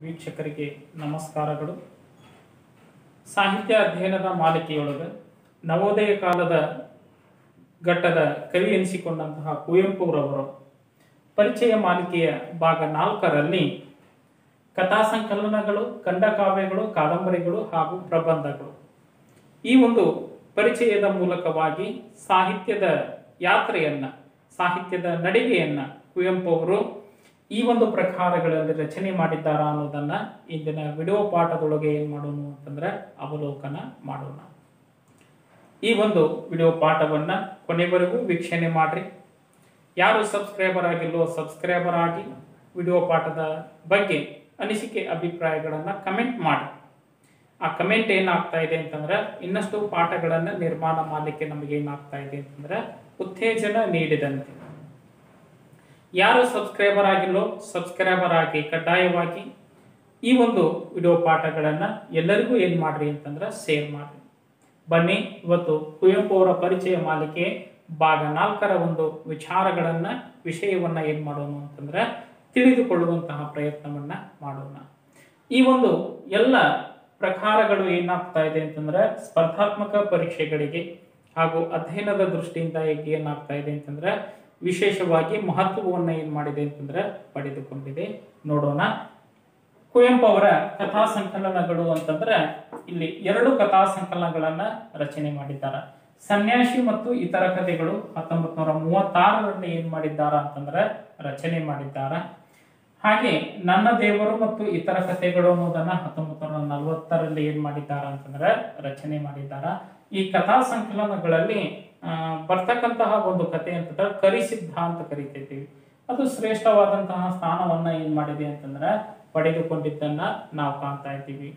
ವೀಕ್ಷಕರಿಗೆ ನಮಸ್ಕಾರಗಳು ಸಾಹಿತ್ಯ ಅಧ್ಯಯನದ ಮಾಲಿಕೆಯೊಳಗೆ ನವೋದಯ ಕಾಲದ ಘಟ್ಟದ ಕವಿ ಎನಿಸಿಕೊಂಡಂತಹ ಕುವೆಂಪುರವರು ಪರಿಚಯ ಮಾಲಿಕೆಯ ಭಾಗ ನಾಲ್ಕರಲ್ಲಿ ಕಥಾ ಸಂಕಲನಗಳು ಖಂಡಕಾವ್ಯಗಳು ಕಾದಂಬರಿಗಳು ಹಾಗೂ ಪ್ರಬಂಧಗಳು ಈ ಒಂದು ಪರಿಚಯದ ಮೂಲಕವಾಗಿ ಸಾಹಿತ್ಯದ ಯಾತ್ರೆಯನ್ನ ಸಾಹಿತ್ಯದ ನಡಿಗೆಯನ್ನ ಕುವೆಂಪು ಅವರು ಈ ಒಂದು ಪ್ರಕಾರಗಳಲ್ಲಿ ರಚನೆ ಮಾಡಿದ್ದಾರಾ ಅನ್ನೋದನ್ನ ಇಂದಿನ ವಿಡಿಯೋ ಪಾಠದೊಳಗೆ ಏನ್ ಮಾಡೋಣ ಅಂತಂದ್ರೆ ಅವಲೋಕನ ಮಾಡೋಣ ಈ ಒಂದು ವಿಡಿಯೋ ಪಾಠವನ್ನ ಕೊನೆವರೆಗೂ ವೀಕ್ಷಣೆ ಮಾಡ್ರಿ ಯಾರು ಸಬ್ಸ್ಕ್ರೈಬರ್ ಆಗಿಲ್ಲೋ ಸಬ್ಸ್ಕ್ರೈಬರ್ ಆಗಿ ವಿಡಿಯೋ ಪಾಠದ ಬಗ್ಗೆ ಅನಿಸಿಕೆ ಅಭಿಪ್ರಾಯಗಳನ್ನ ಕಮೆಂಟ್ ಮಾಡಿ ಆ ಕಮೆಂಟ್ ಏನಾಗ್ತಾ ಇದೆ ಅಂತಂದ್ರೆ ಇನ್ನಷ್ಟು ಪಾಠಗಳನ್ನ ನಿರ್ಮಾಣ ಮಾಡಲಿಕ್ಕೆ ನಮಗೆ ಏನಾಗ್ತಾ ಇದೆ ಅಂತಂದ್ರೆ ಉತ್ತೇಜನ ನೀಡಿದಂತೆ ಯಾರು ಸಬ್ಸ್ಕ್ರೈಬರ್ ಆಗಿಲ್ಲೋ ಸಬ್ಸ್ಕ್ರೈಬರ್ ಆಗಿ ಕಡ್ಡಾಯವಾಗಿ ಈ ಒಂದು ವಿಡಿಯೋ ಪಾಠಗಳನ್ನ ಎಲ್ಲರಿಗೂ ಏನ್ ಮಾಡ್ರಿ ಅಂತಂದ್ರೆ ಶೇರ್ ಮಾಡ್ರಿ ಬನ್ನಿ ಇವತ್ತು ಕುವೆಂಪು ಅವರ ಪರಿಚಯ ಮಾಲಿಕೆ ಭಾಗ ನಾಲ್ಕರ ಒಂದು ವಿಚಾರಗಳನ್ನ ವಿಷಯವನ್ನ ಏನ್ ಮಾಡೋಣ ಅಂತಂದ್ರೆ ತಿಳಿದುಕೊಳ್ಳುವಂತಹ ಪ್ರಯತ್ನವನ್ನ ಮಾಡೋಣ ಈ ಒಂದು ಎಲ್ಲ ಪ್ರಕಾರಗಳು ಏನಾಗ್ತಾ ಇದೆ ಅಂತಂದ್ರೆ ಸ್ಪರ್ಧಾತ್ಮಕ ಪರೀಕ್ಷೆಗಳಿಗೆ ಹಾಗೂ ಅಧ್ಯಯನದ ದೃಷ್ಟಿಯಿಂದ ಈಗ ಏನಾಗ್ತಾ ಇದೆ ಅಂತಂದ್ರೆ ವಿಶೇಷವಾಗಿ ಮಹತ್ವವನ್ನ ಏನ್ ಮಾಡಿದೆ ಅಂತಂದ್ರೆ ಪಡೆದುಕೊಂಡಿದೆ ನೋಡೋಣ ಕುವೆಂಪು ಅವರ ಕಥಾ ಸಂಕಲನಗಳು ಅಂತಂದ್ರೆ ಇಲ್ಲಿ ಎರಡು ಕಥಾ ಸಂಕಲನಗಳನ್ನ ರಚನೆ ಮಾಡಿದ್ದಾರೆ ಸನ್ಯಾಸಿ ಮತ್ತು ಇತರ ಕಥೆಗಳು ಹತ್ತೊಂಬತ್ ನೂರ ಮೂವತ್ತಾರರಲ್ಲಿ ಏನ್ ಮಾಡಿದ್ದಾರ ಅಂತಂದ್ರೆ ರಚನೆ ಮಾಡಿದ್ದಾರ ಹಾಗೆ ನನ್ನ ದೇವರು ಮತ್ತು ಇತರ ಕಥೆಗಳು ಅನ್ನೋದನ್ನ ಹತ್ತೊಂಬತ್ ನೂರ ನಲವತ್ತರಲ್ಲಿ ಏನ್ ಮಾಡಿದ್ದಾರ ಅಂತಂದ್ರೆ ರಚನೆ ಮಾಡಿದ್ದಾರ ಈ ಕಥಾ ಸಂಕಲನಗಳಲ್ಲಿ ಆ, ಬರ್ತಕ್ಕಂತಹ ಒಂದು ಕಥೆ ಅಂತಂದ್ರೆ ಕರಿಸಿದ್ಧ ಅಂತ ಕರಿತಿದ್ದೀವಿ ಅದು ಶ್ರೇಷ್ಠವಾದಂತಹ ಸ್ಥಾನವನ್ನ ಏನ್ ಮಾಡಿದೆ ಅಂತಂದ್ರೆ ಪಡೆದುಕೊಂಡಿದ್ದನ್ನ ನಾವು ಕಾಣ್ತಾ ಇದ್ದೀವಿ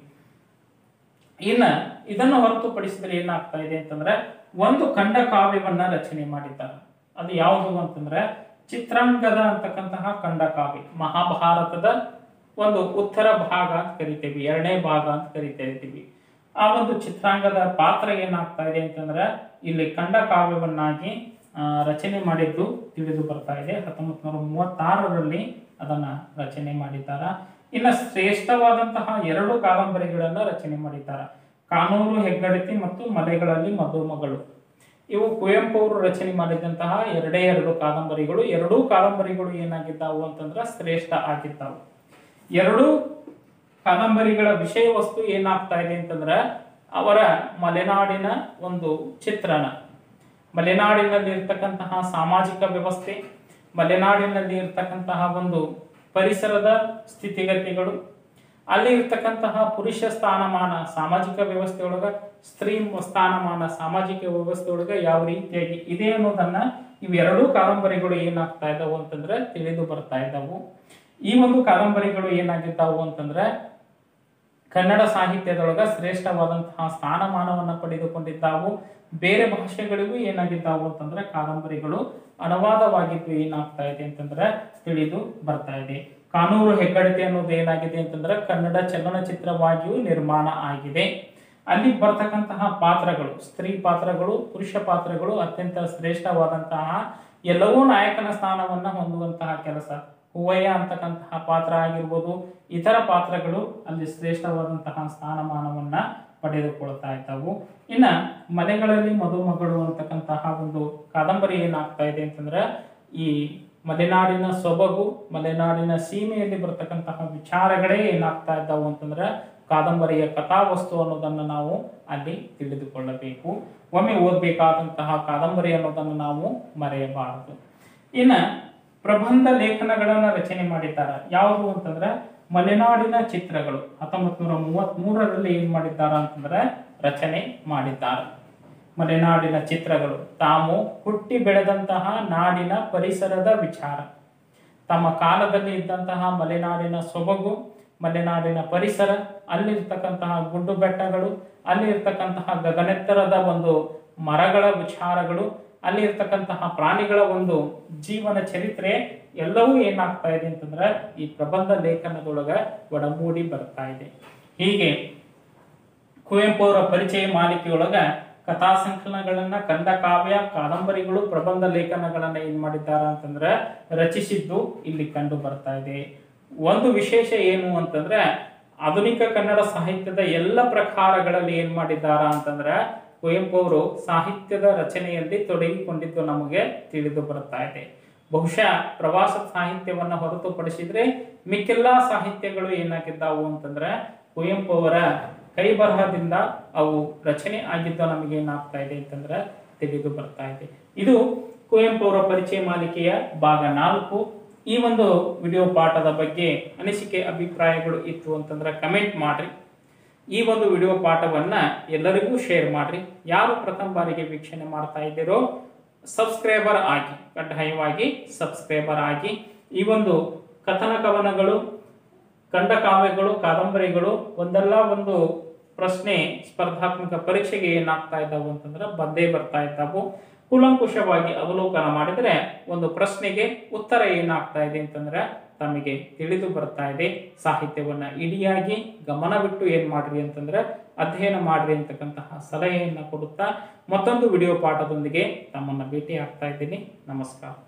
ಇನ್ನ ಇದನ್ನು ಹೊರತುಪಡಿಸಿದ್ರೆ ಏನಾಗ್ತಾ ಇದೆ ಅಂತಂದ್ರೆ ಒಂದು ಖಂಡ ಕಾವ್ಯವನ್ನ ರಚನೆ ಮಾಡಿದ್ದಾರೆ ಅದು ಯಾವುದು ಅಂತಂದ್ರೆ ಚಿತ್ರಾಂಗದ ಅಂತಕ್ಕಂತಹ ಖಂಡ ಕಾವ್ಯ ಮಹಾಭಾರತದ ಒಂದು ಉತ್ತರ ಭಾಗ ಅಂತ ಕರಿತೇವೆ ಎರಡನೇ ಭಾಗ ಅಂತ ಕರಿತಾ ಇದ್ದೀವಿ ಆ ಒಂದು ಚಿತ್ರಾಂಗದ ಪಾತ್ರ ಏನಾಗ್ತಾ ಇದೆ ಅಂತಂದ್ರೆ ಇಲ್ಲಿ ಖಂಡ ಕಾವ್ಯವನ್ನಾಗಿ ಆ, ರಚನೆ ಮಾಡಿದ್ದು ತಿಳಿದು ಬರ್ತಾ ಇದೆ ಹತ್ತೊಂಬತ್ ನೂರ ಮೂವತ್ತಾರರಲ್ಲಿ ಅದನ್ನ ರಚನೆ ಮಾಡಿದ್ದಾರ ಇನ್ನ ಶ್ರೇಷ್ಠವಾದಂತಹ ಎರಡು ಕಾದಂಬರಿಗಳನ್ನ ರಚನೆ ಮಾಡಿದ್ದಾರೆ ಕಾನೂರು ಹೆಗ್ಗಡತಿ ಮತ್ತು ಮಲೆಗಳಲ್ಲಿ ಮಧುಮಗಳು ಇವು ಕುವೆಂಪು ಅವರು ರಚನೆ ಮಾಡಿದಂತಹ ಎರಡೇ ಎರಡು ಕಾದಂಬರಿಗಳು ಎರಡೂ ಕಾದಂಬರಿಗಳು ಏನಾಗಿದ್ದಾವು ಅಂತಂದ್ರೆ ಶ್ರೇಷ್ಠ ಆಗಿದ್ದಾವು ಎರಡೂ ಕಾದಂಬರಿಗಳ ವಿಷಯ ವಸ್ತು ಏನಾಗ್ತಾ ಇದೆ ಅಂತಂದ್ರೆ ಅವರ ಮಲೆನಾಡಿನ ಒಂದು ಚಿತ್ರಣ ಮಲೆನಾಡಿನಲ್ಲಿ ಇರ್ತಕ್ಕಂತಹ ಸಾಮಾಜಿಕ ವ್ಯವಸ್ಥೆ ಮಲೆನಾಡಿನಲ್ಲಿ ಇರ್ತಕ್ಕಂತಹ ಒಂದು ಪರಿಸರದ ಸ್ಥಿತಿಗತಿಗಳು ಅಲ್ಲಿ ಇರ್ತಕ್ಕಂತಹ ಪುರುಷ ಸ್ಥಾನಮಾನ ಸಾಮಾಜಿಕ ವ್ಯವಸ್ಥೆಯೊಳಗ ಸ್ತ್ರೀ ಸ್ಥಾನಮಾನ ಸಾಮಾಜಿಕ ವ್ಯವಸ್ಥೆಯೊಳಗ ಯಾವ ರೀತಿಯಾಗಿ ಇದೆ ಅನ್ನೋದನ್ನ ಇವೆರಡೂ ಕಾದಂಬರಿಗಳು ಏನಾಗ್ತಾ ಇದಾವು ಅಂತಂದ್ರೆ ತಿಳಿದು ಬರ್ತಾ ಇದ್ದಾವು ಈ ಒಂದು ಕಾದಂಬರಿಗಳು ಏನಾಗಿದ್ದಾವು ಅಂತಂದ್ರೆ ಕನ್ನಡ ಸಾಹಿತ್ಯದೊಳಗ ಶ್ರೇಷ್ಠವಾದಂತಹ ಸ್ಥಾನಮಾನವನ್ನ ಪಡೆದುಕೊಂಡಿದ್ದಾವು ಬೇರೆ ಭಾಷೆಗಳಿಗೂ ಏನಾಗಿದ್ದಾವು ಅಂತಂದ್ರೆ ಕಾದಂಬರಿಗಳು ಅನುವಾದವಾಗಿದ್ದು ಏನಾಗ್ತಾ ಇದೆ ಅಂತಂದ್ರೆ ತಿಳಿದು ಬರ್ತಾ ಇದೆ ಕಾನೂರು ಹೆಗ್ಗಡತಿ ಅನ್ನೋದು ಏನಾಗಿದೆ ಅಂತಂದ್ರೆ ಕನ್ನಡ ಚಲನಚಿತ್ರವಾಗಿಯೂ ನಿರ್ಮಾಣ ಆಗಿದೆ ಅಲ್ಲಿ ಬರ್ತಕ್ಕಂತಹ ಪಾತ್ರಗಳು ಸ್ತ್ರೀ ಪಾತ್ರಗಳು ಪುರುಷ ಪಾತ್ರಗಳು ಅತ್ಯಂತ ಶ್ರೇಷ್ಠವಾದಂತಹ ಎಲ್ಲವೂ ನಾಯಕನ ಸ್ಥಾನವನ್ನ ಹೊಂದುವಂತಹ ಕೆಲಸ ಹೂವಯ್ಯ ಅಂತಕ್ಕಂತಹ ಪಾತ್ರ ಆಗಿರ್ಬೋದು ಇತರ ಪಾತ್ರಗಳು ಅಲ್ಲಿ ಶ್ರೇಷ್ಠವಾದಂತಹ ಸ್ಥಾನಮಾನವನ್ನ ಪಡೆದುಕೊಳ್ತಾ ಇದ್ದಾವು ಇನ್ನ ಮಲೆಗಳಲ್ಲಿ ಮಧುಮಗಳು ಅಂತಕ್ಕಂತಹ ಒಂದು ಕಾದಂಬರಿ ಏನಾಗ್ತಾ ಇದೆ ಅಂತಂದ್ರೆ ಈ ಮಲೆನಾಡಿನ ಸೊಬಗು ಮಲೆನಾಡಿನ ಸೀಮೆಯಲ್ಲಿ ಬರ್ತಕ್ಕಂತಹ ವಿಚಾರಗಳೇ ಏನಾಗ್ತಾ ಇದ್ದಾವು ಅಂತಂದ್ರೆ ಕಾದಂಬರಿಯ ಕಥಾವಸ್ತು ಅನ್ನೋದನ್ನ ನಾವು ಅಲ್ಲಿ ತಿಳಿದುಕೊಳ್ಳಬೇಕು ಒಮ್ಮೆ ಓದಬೇಕಾದಂತಹ ಕಾದಂಬರಿ ಅನ್ನೋದನ್ನು ನಾವು ಮರೆಯಬಾರದು ಇನ್ನ ಪ್ರಬಂಧ ಲೇಖನಗಳನ್ನ ರಚನೆ ಮಾಡಿದ್ದಾರೆ ಯಾವುದು ಅಂತಂದ್ರೆ ಮಲೆನಾಡಿನ ಚಿತ್ರಗಳು ಹತ್ತೊಂಬತ್ ನೂರ ಮೂವತ್ತ್ ಮೂರರಲ್ಲಿ ಏನ್ ಮಾಡಿದ್ದಾರ ಅಂತಂದ್ರೆ ರಚನೆ ಮಾಡಿದ್ದಾರೆ ಮಲೆನಾಡಿನ ಚಿತ್ರಗಳು ತಾವು ಹುಟ್ಟಿ ಬೆಳೆದಂತಹ ನಾಡಿನ ಪರಿಸರದ ವಿಚಾರ ತಮ್ಮ ಕಾಲದಲ್ಲಿ ಇದ್ದಂತಹ ಮಲೆನಾಡಿನ ಸೊಬಗು ಮಲೆನಾಡಿನ ಪರಿಸರ ಅಲ್ಲಿರ್ತಕ್ಕಂತಹ ಗುಡ್ಡು ಬೆಟ್ಟಗಳು ಅಲ್ಲಿರ್ತಕ್ಕಂತಹ ಗಗನೆತ್ತರದ ಒಂದು ಮರಗಳ ವಿಚಾರಗಳು ಅಲ್ಲಿ ಇರ್ತಕ್ಕಂತಹ ಪ್ರಾಣಿಗಳ ಒಂದು ಜೀವನ ಚರಿತ್ರೆ ಎಲ್ಲವೂ ಏನಾಗ್ತಾ ಇದೆ ಅಂತಂದ್ರೆ ಈ ಪ್ರಬಂಧ ಲೇಖನದೊಳಗ ಒಡಮೂಡಿ ಬರ್ತಾ ಇದೆ ಹೀಗೆ ಕುವೆಂಪು ಅವರ ಪರಿಚಯ ಮಾಲಿಕೆಯೊಳಗ ಕಥಾ ಸಂಕಲನಗಳನ್ನ ಕಂದ ಕಾವ್ಯ ಕಾದಂಬರಿಗಳು ಪ್ರಬಂಧ ಲೇಖನಗಳನ್ನ ಏನ್ ಮಾಡಿದ್ದಾರೆ ಅಂತಂದ್ರೆ ರಚಿಸಿದ್ದು ಇಲ್ಲಿ ಕಂಡು ಬರ್ತಾ ಇದೆ ಒಂದು ವಿಶೇಷ ಏನು ಅಂತಂದ್ರೆ ಆಧುನಿಕ ಕನ್ನಡ ಸಾಹಿತ್ಯದ ಎಲ್ಲ ಪ್ರಕಾರಗಳಲ್ಲಿ ಏನ್ ಮಾಡಿದ್ದಾರ ಅಂತಂದ್ರೆ ಕುವೆಂಪು ಅವರು ಸಾಹಿತ್ಯದ ರಚನೆಯಲ್ಲಿ ತೊಡಗಿಕೊಂಡಿದ್ದು ನಮಗೆ ತಿಳಿದು ಬರ್ತಾ ಇದೆ ಬಹುಶಃ ಪ್ರವಾಸ ಸಾಹಿತ್ಯವನ್ನ ಹೊರತುಪಡಿಸಿದ್ರೆ ಮಿಕ್ಕೆಲ್ಲಾ ಸಾಹಿತ್ಯಗಳು ಏನಾಗಿದ್ದಾವು ಅಂತಂದ್ರೆ ಕುವೆಂಪು ಅವರ ಕೈ ಬರಹದಿಂದ ಅವು ರಚನೆ ಆಗಿದ್ದು ನಮಗೆ ಏನಾಗ್ತಾ ಇದೆ ಅಂತಂದ್ರೆ ತಿಳಿದು ಬರ್ತಾ ಇದೆ ಇದು ಕುವೆಂಪು ಅವರ ಪರಿಚಯ ಮಾಲಿಕೆಯ ಭಾಗ ನಾಲ್ಕು ಈ ಒಂದು ವಿಡಿಯೋ ಪಾಠದ ಬಗ್ಗೆ ಅನಿಸಿಕೆ ಅಭಿಪ್ರಾಯಗಳು ಇತ್ತು ಅಂತಂದ್ರೆ ಕಮೆಂಟ್ ಮಾಡ್ರಿ ಈ ಒಂದು ವಿಡಿಯೋ ಪಾಠವನ್ನ ಎಲ್ಲರಿಗೂ ಶೇರ್ ಮಾಡ್ರಿ ಯಾರು ಪ್ರಥಮ ಬಾರಿಗೆ ವೀಕ್ಷಣೆ ಮಾಡ್ತಾ ಇದ್ದೀರೋ ಸಬ್ಸ್ಕ್ರೈಬರ್ ಆಗಿ ಕಡ್ಡಾಯವಾಗಿ ಸಬ್ಸ್ಕ್ರೈಬರ್ ಆಗಿ ಈ ಒಂದು ಕಥನ ಕವನಗಳು ಖಂಡ ಕಾವ್ಯಗಳು ಕಾದಂಬರಿಗಳು ಒಂದಲ್ಲ ಒಂದು ಪ್ರಶ್ನೆ ಸ್ಪರ್ಧಾತ್ಮಕ ಪರೀಕ್ಷೆಗೆ ಏನಾಗ್ತಾ ಇದ್ದಾವು ಅಂತಂದ್ರೆ ಬಂದೇ ಬರ್ತಾ ಇದ್ದಾವು ಕೂಲಂಕುಷವಾಗಿ ಅವಲೋಕನ ಮಾಡಿದ್ರೆ ಒಂದು ಪ್ರಶ್ನೆಗೆ ಉತ್ತರ ಏನಾಗ್ತಾ ಇದೆ ಅಂತಂದ್ರೆ ತಮಗೆ ತಿಳಿದು ಬರ್ತಾ ಇದೆ ಸಾಹಿತ್ಯವನ್ನ ಇಡಿಯಾಗಿ ಗಮನವಿಟ್ಟು ಏನ್ ಮಾಡ್ರಿ ಅಂತಂದ್ರೆ ಅಧ್ಯಯನ ಮಾಡ್ರಿ ಅಂತಕ್ಕಂತಹ ಸಲಹೆಯನ್ನ ಕೊಡುತ್ತಾ ಮತ್ತೊಂದು ವಿಡಿಯೋ ಪಾಠದೊಂದಿಗೆ ತಮ್ಮನ್ನ ಭೇಟಿ ಆಗ್ತಾ ಇದ್ದೀನಿ ನಮಸ್ಕಾರ